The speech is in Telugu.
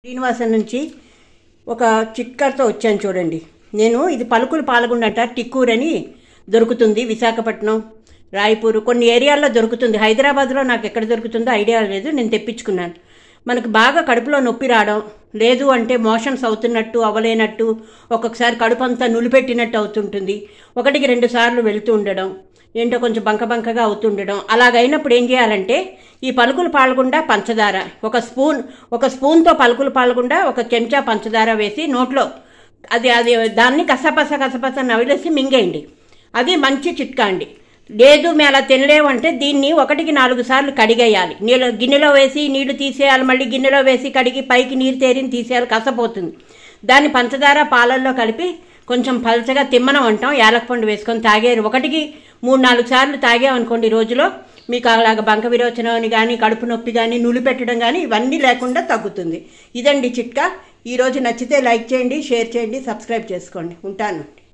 శ్రీనివాసం నుంచి ఒక చిట్కాతో వచ్చాను చూడండి నేను ఇది పలుకులు పాల్గొండట టిక్కూర్ అని దొరుకుతుంది విశాఖపట్నం రాయపూర్ కొన్ని ఏరియాల్లో దొరుకుతుంది హైదరాబాద్లో నాకు ఎక్కడ దొరుకుతుందో ఐడియా లేదు నేను తెప్పించుకున్నాను మనకు బాగా కడుపులో నొప్పి రావడం లేదు అంటే మోషన్స్ అవుతున్నట్టు అవ్వలేనట్టు ఒక్కొక్కసారి కడుపు అంతా నులిపెట్టినట్టు అవుతుంటుంది ఒకటికి రెండు సార్లు వెళ్తూ ఉండడం ఏంటో కొంచెం బంక బంకగా అవుతుండడం అలాగైనప్పుడు ఏం చేయాలంటే ఈ పలుకులు పాలకుండా పంచదార ఒక స్పూన్ ఒక స్పూన్తో పలుకులు పాలకుండా ఒక చెంచా పంచదార వేసి నోట్లో అది అది దాన్ని కసపస కసపస నవిలేసి మింగేయండి అది మంచి చిట్కా అండి లేదు మేము అలా తినలేము అంటే దీన్ని ఒకటికి నాలుగు సార్లు కడిగేయాలి నీళ్ళు గిన్నెలో వేసి నీళ్లు తీసేయాలి మళ్ళీ గిన్నెలో వేసి కడిగి పైకి నీరు తేరిని తీసేయాలి కసపోతుంది దాన్ని పంచదార పాలల్లో కలిపి కొంచెం పలచగా తిమ్మనం అంటాం యాలకపండు వేసుకొని తాగేరు ఒకటికి మూడు నాలుగు సార్లు తాగామనుకోండి రోజులో మీకు అలాగ బంక విరోచనం అని కానీ కడుపు నొప్పి కానీ నులి పెట్టడం కానీ ఇవన్నీ లేకుండా తగ్గుతుంది ఇదండి చిట్కా ఈరోజు నచ్చితే లైక్ చేయండి షేర్ చేయండి సబ్స్క్రైబ్ చేసుకోండి ఉంటాను